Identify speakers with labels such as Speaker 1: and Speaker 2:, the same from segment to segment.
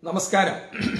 Speaker 1: നമസ്കാരം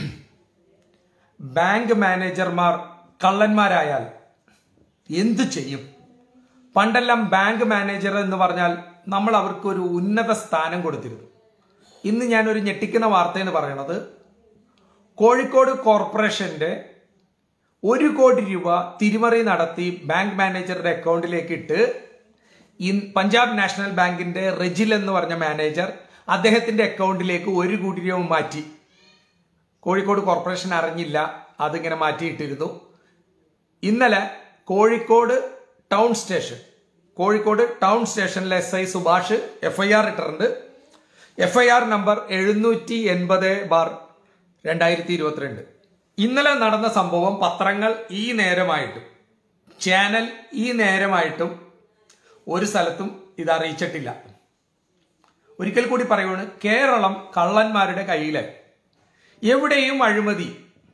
Speaker 1: ബാങ്ക് മാനേജർമാർ കള്ളന്മാരായാൽ എന്തു ചെയ്യും പണ്ടെല്ലാം ബാങ്ക് മാനേജർ എന്ന് പറഞ്ഞാൽ നമ്മൾ അവർക്ക് ഒരു ഉന്നത സ്ഥാനം കൊടുത്തിരുന്നു ഇന്ന് ഞാനൊരു ഞെട്ടിക്കുന്ന വാർത്ത എന്ന് പറയണത് കോഴിക്കോട് കോർപ്പറേഷന്റെ ഒരു കോടി രൂപ തിരിമറി നടത്തി ബാങ്ക് മാനേജറുടെ അക്കൗണ്ടിലേക്ക് ഇട്ട് ഇൻ- പഞ്ചാബ് നാഷണൽ ബാങ്കിന്റെ റെജിൽ എന്ന് പറഞ്ഞ മാനേജർ അദ്ദേഹത്തിന്റെ അക്കൗണ്ടിലേക്ക് ഒരു കോടി രൂപ മാറ്റി കോഴിക്കോട് കോർപ്പറേഷൻ അറിഞ്ഞില്ല അതിങ്ങനെ മാറ്റിയിട്ടിരുന്നു ഇന്നലെ Kozhikode town station Kozhikode town സ്റ്റേഷനിലെ എസ് ഐ സുഭാഷ് എഫ്ഐആർ ഇട്ടിട്ടുണ്ട് എഫ്ഐആർ നമ്പർ എഴുന്നൂറ്റി എൺപത് ബാർ രണ്ടായിരത്തി ഇരുപത്തിരണ്ട് ഇന്നലെ നടന്ന സംഭവം പത്രങ്ങൾ ഈ നേരമായിട്ടും ചാനൽ ഈ നേരമായിട്ടും ഒരു സ്ഥലത്തും ഇത് അറിയിച്ചിട്ടില്ല ഒരിക്കൽ കൂടി പറയുവാണ് കേരളം കള്ളന്മാരുടെ കയ്യിലായി എവിടെയും അഴിമതി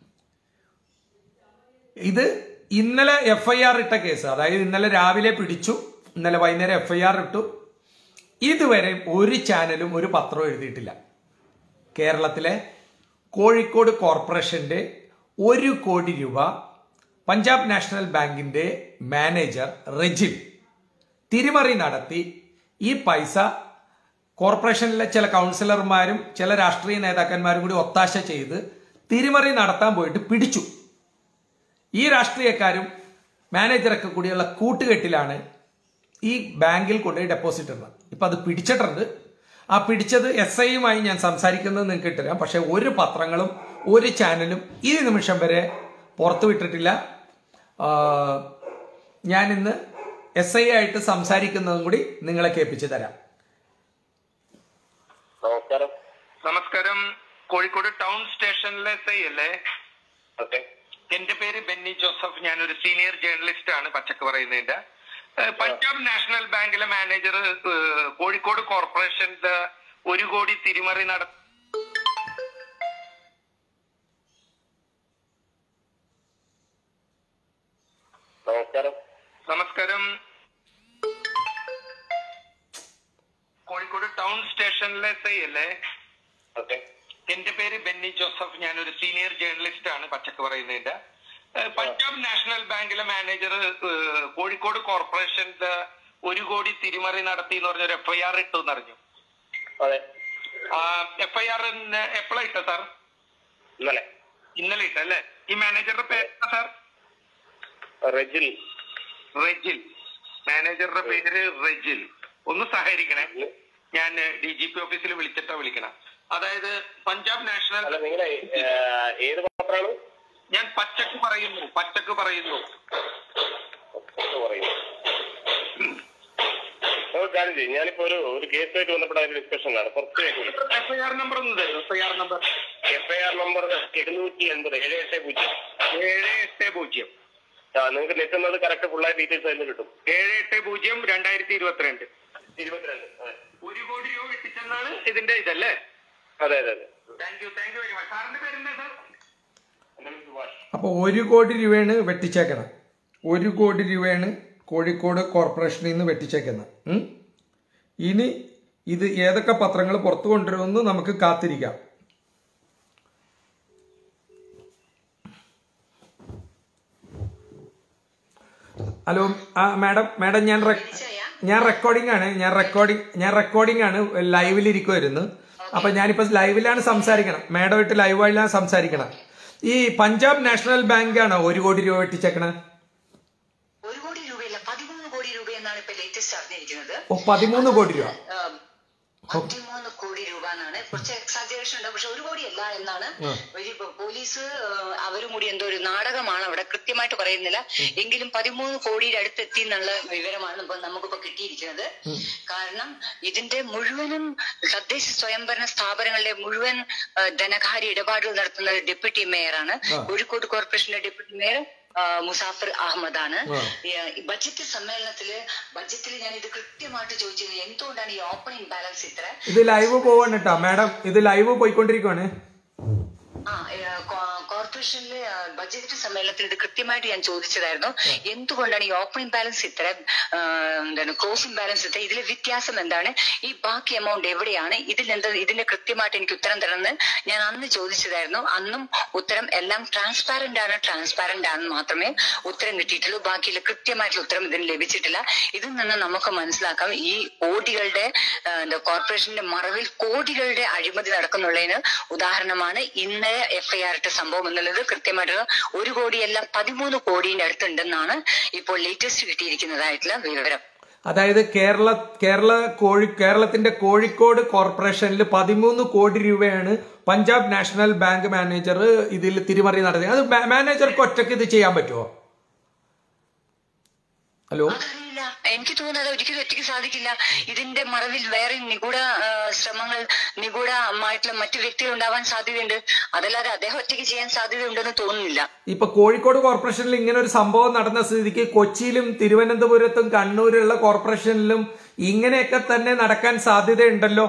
Speaker 1: ഇത് ഇന്നലെ എഫ് ഐ ആർ ഇട്ട കേസ് അതായത് ഇന്നലെ രാവിലെ പിടിച്ചു ഇന്നലെ വൈകുന്നേരം എഫ് ഐ ആർ ഇട്ടു ഇതുവരെ ഒരു ചാനലും ഒരു പത്രവും എഴുതിയിട്ടില്ല കേരളത്തിലെ കോഴിക്കോട് കോർപ്പറേഷന്റെ ഒരു കോടി രൂപ പഞ്ചാബ് നാഷണൽ ബാങ്കിന്റെ മാനേജർ റെജിൽ തിരിമറി നടത്തി ഈ പൈസ കോർപ്പറേഷനിലെ ചില കൗൺസിലർമാരും ചില രാഷ്ട്രീയ നേതാക്കന്മാരും കൂടി ഒത്താശ ചെയ്ത് തിരിമറി നടത്താൻ പോയിട്ട് പിടിച്ചു ഈ രാഷ്ട്രീയക്കാരും മാനേജറൊക്കെ കൂടിയുള്ള കൂട്ടുകെട്ടിലാണ് ഈ ബാങ്കിൽ കൊണ്ടുപോയി ഡെപ്പോസിറ്റ് ഇടുന്നത് ഇപ്പൊ അത് പിടിച്ചിട്ടുണ്ട് ആ പിടിച്ചത് എസ് ഐയുമായി ഞാൻ സംസാരിക്കുന്നത് നിങ്ങൾക്ക് ഇട്ടുതരാം പക്ഷെ ഒരു പത്രങ്ങളും ഒരു ചാനലും ഈ നിമിഷം വരെ പുറത്തു വിട്ടിട്ടില്ല ആ, ഞാൻ ഇന്ന് എസ് ഐ ആയിട്ട് സംസാരിക്കുന്നതും കൂടി നിങ്ങളെ കേൾപ്പിച്ചു തരാം
Speaker 2: നമസ്കാരം
Speaker 3: നമസ്കാരം കോഴിക്കോട് ടൗൺ സ്റ്റേഷനിലെ എസ് ഐ അല്ലേ
Speaker 2: ഓക്കെ
Speaker 3: എന്റെ പേര് ബെന്നി ജോസഫ് ഞാൻ ഒരു സീനിയർ ജേർണലിസ്റ്റ് ആണ് പച്ചക്ക് പറയുന്നതിന്റെ ഏഹ് പഞ്ചാബ് നാഷണൽ ബാങ്കിലെ മാനേജർ ഏഹ് കോഴിക്കോട് കോർപ്പറേഷന്റെ ഒരു കോടി തിരിമറി നട
Speaker 2: നമസ്കാരം
Speaker 3: നമസ്കാരം കോഴിക്കോട് ടൗൺ സ്റ്റേഷനിലെ എസ് ഐ അല്ലേ
Speaker 2: ഓക്കെ
Speaker 3: എന്റെ പേര് ബെന്നി ജോസഫ് ഞാൻ ഒരു സീനിയർ ജേർണലിസ്റ്റ് ആണ് പച്ചക്ക് പറയുന്നതിന്റെ ഏഹ് പഞ്ചാബ് നാഷണൽ ബാങ്കിലെ മാനേജർ ഏഹ് കോഴിക്കോട് കോർപ്പറേഷന്റെ ഒരു കോടി തിരിമറി നടത്തി എന്ന് പറഞ്ഞൊരു എഫ്ഐആർ ഇട്ടു എന്നറിഞ്ഞു
Speaker 2: അതെ
Speaker 3: എഫ്ഐആർ എപ്പോഴാ ഇട്ട സാർ
Speaker 2: ഇന്നലെ
Speaker 3: ഇന്നലെ ഇട്ടല്ലേ ഈ മാനേജറുടെ പേര് സാർ
Speaker 2: റെജിൽ
Speaker 3: റെജിൽ മാനേജറുടെ പേര് റെജിൽ ഒന്ന് സഹകരിക്കണേ ഞാൻ ഡി ജി പി ഓഫീസിൽ വിളിച്ചിട്ടാ വിളിക്കണം അതായത് പഞ്ചാബ് നാഷണൽ
Speaker 2: അല്ല നിങ്ങളെ ഏഹ്, ഏത് പത്രമാണ്
Speaker 3: ഞാൻ പച്ചക്ക് പറയുന്നു പച്ചക്ക് പറയുന്നു
Speaker 2: എന്ന് പറയുന്നു ഒരു കാര്യം ചെയ്യും ഞാനിപ്പോ ഒരു ഒരു കേസുമായിട്ട് ബന്ധപ്പെട്ട ഒരു ഡിസ്കഷനിലാണ് കുറച്ച്
Speaker 3: എഫ്ഐആർ നമ്പർ ഒന്ന് തരും FIR number
Speaker 2: F I R number എഴുന്നൂറ്റി എൺപത് ഏഴ് എട്ട് പൂജ്യം
Speaker 3: ഏഴ് എട്ട് പൂജ്യം
Speaker 2: ആ നിങ്ങൾക്ക് നെറ്റുന്നത് കറക്റ്റ് ഫുള്ളായി ഡീറ്റെയിൽസ് അതിൽ കിട്ടും
Speaker 3: ഏഴ് എട്ട് പൂജ്യം രണ്ടായിരത്തി ഇരുപത്തിരണ്ട്
Speaker 2: ഇരുപത്തിരണ്ട് അതെ
Speaker 3: ഒരു കോടി രൂപ വെട്ടിച്ചെന്നാണ് ഇതിന്റെ ഇതല്ലേ
Speaker 2: അതെ അതെ അതെ
Speaker 3: thank you thank you very much സാറിന്റെ പേരെന്താ സാർ
Speaker 2: എൻ്റെ പേര് സുഭാഷ്
Speaker 1: അപ്പോൾ ഒരു കോടി രൂപയാണ് വെട്ടിച്ചേക്കണം ഒരു കോടി രൂപയാണ് കോഴിക്കോട് കോർപ്പറേഷനിൽ നിന്ന് വെട്ടിച്ചേക്കുന്നത് ഉം. ഇനി ഇത് ഏതൊക്കെ പത്രങ്ങൾ പുറത്തു കൊണ്ടുവരുമെന്ന് നമുക്ക് കാത്തിരിക്കാം ഹലോ ആ മാഡം മാഡം ഞാൻ റെക്- ഞാൻ റെക്കോർഡിംഗ് ആണ് ഞാൻ റെക്കോർഡിംഗ് ഞാൻ റെക്കോർഡിംഗ് ആണ് ലൈവിൽ ഇരിക്കുമായിരുന്നു അപ്പൊ ഞാനിപ്പോ ലൈവിലാണ് സംസാരിക്കണം മാഡമായിട്ട് ലൈവായിലാണ് സംസാരിക്കണം ഈ പഞ്ചാബ് നാഷണൽ ബാങ്ക് ആണോ ഒരു കോടി രൂപ വെട്ടിച്ചേക്കണേ
Speaker 4: ഒരു കോടി രൂപയല്ല പതിമൂന്ന് കോടി രൂപ എന്നാണ് ഇപ്പൊ ലേറ്റസ്റ്റ് അറിഞ്ഞിരിക്കുന്നത്
Speaker 1: ഓ പതിമൂന്ന് കോടി രൂപ
Speaker 4: ആം, പതിമൂന്ന് കോടി രൂപ എന്നാണ് കുറച്ച് എക്സാജറേഷൻ ഉണ്ട് പക്ഷെ ഒരു കോടിയല്ല എന്നാണ് ഒരു പോ- പോലീസ് ആ, അവരും കൂടി എന്തോ ഒരു നാടകമാണ് അവിടെ കൃത്യമായിട്ട് പറയുന്നില്ല എങ്കിലും പതിമൂന്ന് കോടിയുടെ അടുത്തെത്തി എന്നുള്ള വിവരമാണ് ഇപ്പൊ നമുക്കിപ്പോ കിട്ടിയിരിക്കുന്നത് കാരണം ഇതിന്റെ മുഴുവനും തദ്ദേശ സ്വയംഭരണ സ്ഥാപനങ്ങളിലെ മുഴുവൻ ആ, ധനകാര്യ ഇടപാടുകൾ നടത്തുന്ന ഡെപ്യൂട്ടി മേയറാണ് കോഴിക്കോട് കോർപ്പറേഷന്റെ ഡെപ്യൂട്ടി മേയർ ആ, മുസാഫിർ അഹമ്മദാണ് ഈ, ഈ ബജറ്റ് സമ്മേളനത്തില് ബജറ്റിൽ ഞാൻ ഇത് കൃത്യമായിട്ട് ചോദിച്ചത് എന്തുകൊണ്ടാണ് ഈ ഓപ്പണിംഗ് ബാലൻസ് ഇത്ര
Speaker 1: ഇത് ലൈവ് പോവാണ് കേട്ടോ മാഡം ഇത് ലൈവ് പോയിക്കൊണ്ടിരിക്കുവാണ്
Speaker 4: ആ ഏ, കോ- കോർപ്പറേഷൻ കോർപ്പറേഷനിലെ ആ, ബഡ്ജറ്റ് സമ്മേളനത്തിൽ ഇത് കൃത്യമായിട്ട് ഞാൻ ചോദിച്ചതായിരുന്നു എന്തുകൊണ്ടാണ് ഈ ഓപ്പണിംഗ് ബാലൻസ് ഇത്ര ആ, എന്താണ് ക്ലോസിംഗ് ബാലൻസ് ഇത്ര ഇതിലെ വ്യത്യാസം എന്താണ് ഈ ബാക്കി എമൗണ്ട് എവിടെയാണ് ഇതിൽ എന്താ ഇതിന്റെ കൃത്യമായിട്ട് എനിക്ക് ഉത്തരം തരണമെന്ന് ഞാൻ അന്ന് ചോദിച്ചതായിരുന്നു അന്നും ഉത്തരം എല്ലാം ട്രാൻസ്പാരന്റ് ആണ് ട്രാൻസ്പാരന്റ് ആണെന്ന് മാത്രമേ ഉത്തരം കിട്ടിയിട്ടുള്ളൂ ബാക്കിയുള്ള കൃത്യമായിട്ടുള്ള ഉത്തരം ഇതിന് ലഭിച്ചിട്ടില്ല ഇതിൽ നിന്ന് നമുക്ക് മനസ്സിലാക്കാം ഈ കോടികളുടെ ആ, എന്താ കോർപ്പറേഷന്റെ മറവിൽ കോടികളുടെ അഴിമതി നടക്കുന്നുള്ളതിന് ഉദാഹരണമാണ് ഇന്ന് എഫ്ഐആർ ഇട്ട സംഭവം എന്നുള്ളത് കൃത്യമായിട്ട് ഒരു കോടിയല്ല പതിമൂന്ന് കോടിയുടെ അടുത്തുണ്ടെന്നാണ് ഇപ്പോൾ ലേറ്റസ്റ്റ് കിട്ടിയിരിക്കുന്നതായിട്ടുള്ള വിവരം
Speaker 1: അതായത് കേരള കേരള കോഴി കേരളത്തിന്റെ കോഴിക്കോട് കോർപ്പറേഷനിൽ പതിമൂന്ന് കോടി രൂപയാണ് പഞ്ചാബ് നാഷണൽ ബാങ്ക് മാനേജർ ഇതിൽ തിരിമറി നടത്തി അത് മാ- മാനേജർക്ക് ഒറ്റയ്ക്ക് ഇത് ചെയ്യാൻ പറ്റുമോ ഹലോ
Speaker 4: അതറിയില്ല എനിക്ക് തോന്നുന്നത് ഒരിക്കലും ഒറ്റയ്ക്ക് സാധിക്കില്ല ഇതിന്റെ മറവിൽ വേറെ നിഗൂഢ ആ, ശ്രമങ്ങൾ നിഗൂഢമായിട്ടുള്ള മറ്റു വ്യക്തികൾ ഉണ്ടാവാൻ സാധ്യതയുണ്ട് അതല്ലാതെ അദ്ദേഹം ഒറ്റയ്ക്ക് ചെയ്യാൻ സാധ്യതയുണ്ടെന്ന് തോന്നുന്നില്ല
Speaker 1: ഇപ്പൊ കോഴിക്കോട് കോർപ്പറേഷനിൽ ഇങ്ങനെ ഒരു സംഭവം നടന്ന സ്ഥിതിക്ക് കൊച്ചിയിലും തിരുവനന്തപുരത്തും കണ്ണൂരുള്ള കോർപ്പറേഷനിലും ഇങ്ങനെയൊക്കെ തന്നെ നടക്കാൻ സാധ്യതയുണ്ടല്ലോ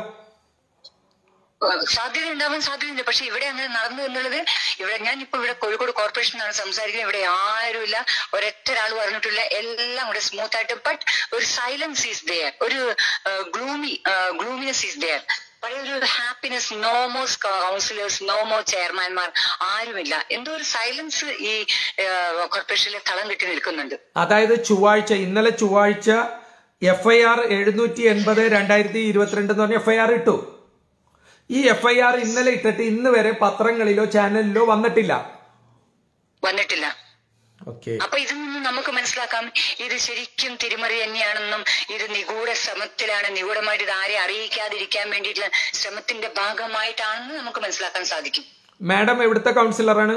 Speaker 4: സാധ്യത ഉണ്ടാവാൻ സാധ്യതയുണ്ട് പക്ഷെ ഇവിടെ അങ്ങനെ നടന്നു എന്നുള്ളത് ഇവിടെ ഞാൻ ഇപ്പൊ ഇവിടെ കോഴിക്കോട് കോർപ്പറേഷനാണ് സംസാരിക്കുന്നത് ഇവിടെ ആരുമില്ല ഒരൊറ്റ ഒരാൾ പറഞ്ഞിട്ടില്ല എല്ലാം കൂടെ സ്മൂത്ത് ആയിട്ട് ബട്ട് ഒരു സൈലൻസ് ഈസ് ദയർ ഒരു ഗ്ലൂമി ഗ്ലൂമിനെസ് ഈസ് ദയർ പഴയ ഒരു happiness no more councillors no more ചെയർമാൻമാർ ആരുമില്ല എന്തോ ഒരു സൈലൻസ് ഈ കോർപ്പറേഷനിലെ തളം കെട്ടി നിൽക്കുന്നുണ്ട്
Speaker 1: അതായത് ചൊവ്വാഴ്ച ഇന്നലെ ചൊവ്വാഴ്ച എഫ് ഐ ആർ എഴുന്നൂറ്റി എൺപത് രണ്ടായിരത്തി ഇരുപത്തിരണ്ട് എന്ന് പറഞ്ഞ എഫ് ഐ ആർ ഇട്ടു ഈ എഫ് ഐ ആർ ഇന്നലെ ഇട്ടിട്ട് ഇന്ന് വരെ പത്രങ്ങളിലോ ചാനലിലോ വന്നിട്ടില്ല
Speaker 4: വന്നിട്ടില്ല
Speaker 1: ഓക്കെ
Speaker 4: അപ്പൊ ഇതിൽ നിന്ന് നമുക്ക് മനസ്സിലാക്കാം ഇത് ശരിക്കും തിരിമറി തന്നെയാണെന്നും ഇത് നിഗൂഢ ശ്രമത്തിലാണ് നിഗൂഢമായിട്ട് ഇത് ആരെ അറിയിക്കാതിരിക്കാൻ വേണ്ടിയിട്ടുള്ള ശ്രമത്തിന്റെ ഭാഗമായിട്ടാണെന്ന് നമുക്ക് മനസ്സിലാക്കാൻ സാധിക്കും
Speaker 1: മാഡം എവിടുത്തെ കൗൺസിലറാണ്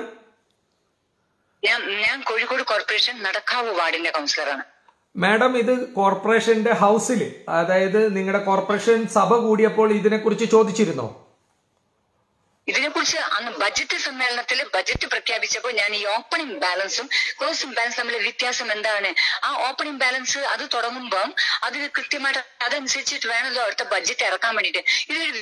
Speaker 4: ഞാൻ ഞാൻ കോഴിക്കോട് കോർപ്പറേഷൻ നടക്കാവ് വാർഡിന്റെ കൗൺസിലറാണ്
Speaker 1: മാഡം ഇത് കോർപ്പറേഷന്റെ ഹൗസിൽ അതായത് നിങ്ങളുടെ കോർപ്പറേഷൻ സഭ കൂടിയപ്പോൾ ഇതിനെക്കുറിച്ച് ചോദിച്ചിരുന്നോ
Speaker 4: ഇതിനെക്കുറിച്ച് അന്ന് ബജറ്റ് സമ്മേളനത്തിൽ ബജറ്റ് പ്രഖ്യാപിച്ചപ്പോൾ ഞാൻ ഈ ഓപ്പണിംഗ് ബാലൻസും ക്ലോസിംഗ് ബാലൻസ് തമ്മിലെ വ്യത്യാസം എന്താണ് ആ ഓപ്പണിംഗ് ബാലൻസ് അത് തുടങ്ങുമ്പം അതിന് കൃത്യമായിട്ട് അതനുസരിച്ചിട്ട് വേണമല്ലോ അടുത്ത ബജറ്റ് ഇറക്കാൻ വേണ്ടിയിട്ട് ഇതൊരു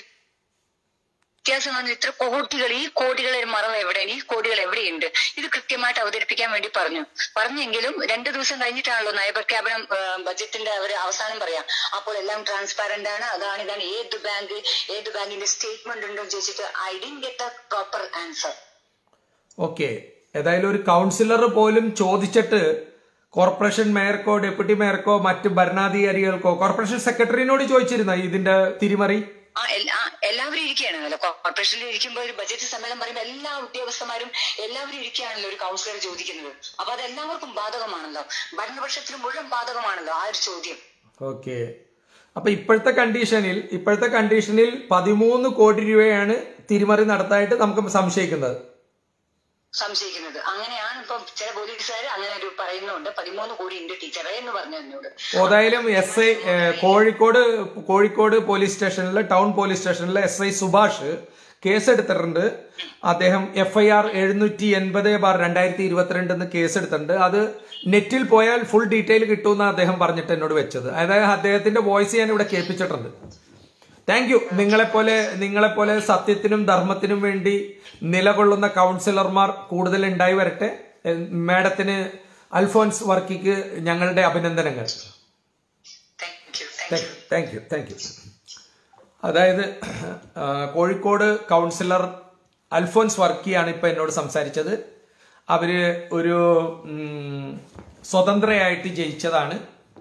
Speaker 4: വ്യത്യാസം വന്നു ഇത്ര കോടികൾ ഈ കോടികളുടെ മറവ് എവിടെയാണ് ഈ കോടികൾ എവിടെയുണ്ട് ഇത് കൃത്യമായിട്ട് അവതരിപ്പിക്കാൻ വേണ്ടി പറഞ്ഞു പറഞ്ഞെങ്കിലും രണ്ടു ദിവസം കഴിഞ്ഞിട്ടാണല്ലോ നയപ്രഖ്യാപനം ആ, ബജറ്റിന്റെ അവർ അവസാനം പറയാം അപ്പോൾ എല്ലാം ട്രാൻസ്പാരന്റ് ആണ് അതാണ് ഇതാണ് ഏത് ബാങ്ക് ഏത് ബാങ്കിന്റെ സ്റ്റേറ്റ്മെന്റ് ഉണ്ടോ എന്ന് ചോദിച്ചിട്ട് I didn't get a proper answer
Speaker 1: okay ഏതായാലും ഒരു കൗൺസിലർ പോലും ചോദിച്ചിട്ട് കോർപ്പറേഷൻ മേയർക്കോ ഡെപ്യൂട്ടി മേയർക്കോ മറ്റ് ഭരണാധികാരികൾക്കോ കോർപ്പറേഷൻ സെക്രട്ടറിനോട് ചോദിച്ചിരുന്നോ ഇതിന്റെ തിരിമറി
Speaker 4: ആ എല്ലാ ആ, എല്ലാവരും ഇരിക്കുകയാണല്ലോ കോർപ്പറേഷനിൽ ഇരിക്കുമ്പോൾ ഒരു ബജറ്റ് സമ്മേളനം പറയുമ്പോൾ എല്ലാ ഉദ്യോഗസ്ഥന്മാരും എല്ലാവരും ഇരിക്കുകയാണല്ലോ ഒരു കൗൺസിലർ ചോദിക്കുന്നത് അപ്പൊ അത് എല്ലാവർക്കും ബാധകമാണല്ലോ ഭരണപക്ഷത്തിന് മുഴുവൻ ബാധകമാണല്ലോ ആ ഒരു ചോദ്യം
Speaker 1: ഓക്കെ അപ്പൊ ഇപ്പോഴത്തെ കണ്ടീഷനിൽ ഇപ്പോഴത്തെ കണ്ടീഷനിൽ പതിമൂന്ന് കോടി രൂപയാണ് തിരിമറി നടത്തായിട്ട് നമുക്ക് സംശയിക്കുന്നത്
Speaker 4: സംശയിക്കുന്നത് അങ്ങനെയാണ് ഇപ്പം ചില പോലീസുകാർ അങ്ങനെ ഒരു പറയുന്നുണ്ട് പതിമൂന്ന് കോടി ഉണ്ട് ടീച്ചറെ എന്ന് പറഞ്ഞു എന്നോട്
Speaker 1: ഏതായാലും S I Kozhikode Kozhikode police സ്റ്റേഷനിലെ ടൗൺ പോലീസ് സ്റ്റേഷനിലെ എസ് ഐ സുഭാഷ് കേസെടുത്തിട്ടുണ്ട് അദ്ദേഹം എഫ് ഐ ആർ എഴുന്നൂറ്റി എൺപത് ബാർ രണ്ടായിരത്തി ഇരുപത്തിരണ്ട് എന്ന് കേസെടുത്തിട്ടുണ്ട് അത് നെറ്റിൽ പോയാൽ ഫുൾ ഡീറ്റെയിൽ കിട്ടുമെന്ന് അദ്ദേഹം പറഞ്ഞിട്ട് എന്നോട് വെച്ചത് അതായത് അദ്ദേഹത്തിന്റെ വോയിസ് ഞാൻ ഇവിടെ കേൾപ്പിച്ചിട്ടുണ്ട് താങ്ക് യു നിങ്ങളെപ്പോലെ നിങ്ങളെപ്പോലെ സത്യത്തിനും ധർമ്മത്തിനും വേണ്ടി നിലകൊള്ളുന്ന കൗൺസിലർമാർ കൂടുതൽ ഉണ്ടായി വരട്ടെ എ- മാഡത്തിന് അൽഫോൻസ് വർക്കിക്ക് ഞങ്ങളുടെ അഭിനന്ദനങ്ങൾ
Speaker 4: thank you thank you
Speaker 1: thank you thank you അതായത് ആ, കോഴിക്കോട് കൗൺസിലർ അൽഫോൻസ് വർക്കിയാണ് ഇപ്പൊ എന്നോട് സംസാരിച്ചത് അവര് ഒരു ഉം, സ്വതന്ത്രയായിട്ട് ജയിച്ചതാണ്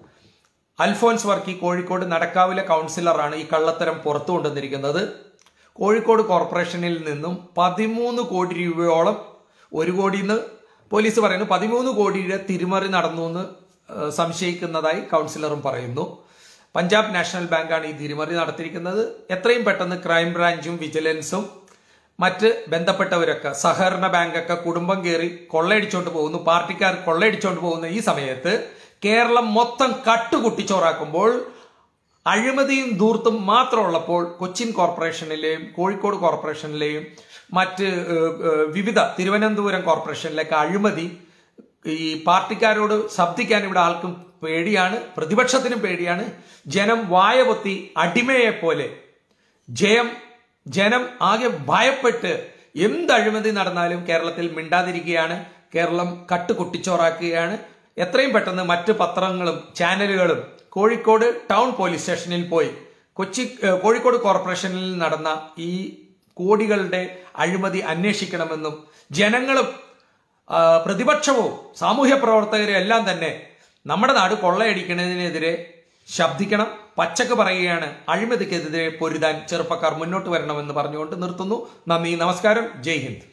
Speaker 1: അൽഫോൻസ് വർക്കി കോഴിക്കോട് നടക്കാവിലെ കൗൺസിലറാണ് ഈ കള്ളത്തരം പുറത്തു കൊണ്ടുവന്നിരിക്കുന്നത് കോഴിക്കോട് കോർപ്പറേഷനിൽ നിന്നും പതിമൂന്ന് കോടി രൂപയോളം ഒരു കോടിന്ന് പോലീസ് പറയുന്നു പതിമൂന്ന് കോടിയുടെ തിരിമറി നടന്നു എന്ന് ഏഹ്, സംശയിക്കുന്നതായി കൗൺസിലറും പറയുന്നു പഞ്ചാബ് നാഷണൽ ബാങ്കാണ് ഈ തിരിമറി നടത്തിയിരിക്കുന്നത് എത്രയും പെട്ടെന്ന് ക്രൈംബ്രാഞ്ചും വിജിലൻസും മറ്റ് ബന്ധപ്പെട്ടവരൊക്കെ സഹകരണ ബാങ്കൊക്കെ കുടുംബം കയറി കൊള്ളയടിച്ചോണ്ട് പോകുന്നു പാർട്ടിക്കാർ കൊള്ളയടിച്ചോണ്ട് പോകുന്ന ഈ സമയത്ത് കേരളം മൊത്തം കട്ടുകുട്ടിച്ചോറാക്കുമ്പോൾ അഴിമതിയും ധൂർത്തും മാത്രമുള്ളപ്പോൾ കൊച്ചിൻ കോർപ്പറേഷനിലെയും കോഴിക്കോട് കോർപ്പറേഷനിലെയും മറ്റ് ഏഹ്, ഏഹ്, വിവിധ തിരുവനന്തപുരം കോർപ്പറേഷനിലേക്ക് അഴിമതി ഈ പാർട്ടിക്കാരോട് ശബ്ദിക്കാൻ ഇവിടെ ആൾക്കും പേടിയാണ് പ്രതിപക്ഷത്തിനും പേടിയാണ് ജനം വായ പൊത്തി അടിമയെ പോലെ ജയം ജനം ആകെ ഭയപ്പെട്ട് എന്ത് അഴിമതി നടന്നാലും കേരളത്തിൽ മിണ്ടാതിരിക്കുകയാണ് കേരളം കട്ട് കുട്ടിച്ചോറാക്കുകയാണ് എത്രയും പെട്ടെന്ന് മറ്റ് പത്രങ്ങളും ചാനലുകളും കോഴിക്കോട് ടൗൺ പോലീസ് സ്റ്റേഷനിൽ പോയി കൊച്ചി ഏഹ്, കോഴിക്കോട് കോർപ്പറേഷനിൽ നടന്ന ഈ കോടികളുടെ അഴിമതി അന്വേഷിക്കണമെന്നും ജനങ്ങളും ആ, പ്രതിപക്ഷവും സാമൂഹ്യ പ്രവർത്തകരും എല്ലാം തന്നെ നമ്മുടെ നാട് കൊള്ളയടിക്കുന്നതിനെതിരെ ശബ്ദിക്കണം പച്ചക്ക് പറയുകയാണ് അഴിമതിക്കെതിരെ പൊരുതാൻ ചെറുപ്പക്കാർ മുന്നോട്ട് വരണമെന്ന് പറഞ്ഞുകൊണ്ട് നിർത്തുന്നു നന്ദി നമസ്കാരം ജയ് ഹിന്ദ്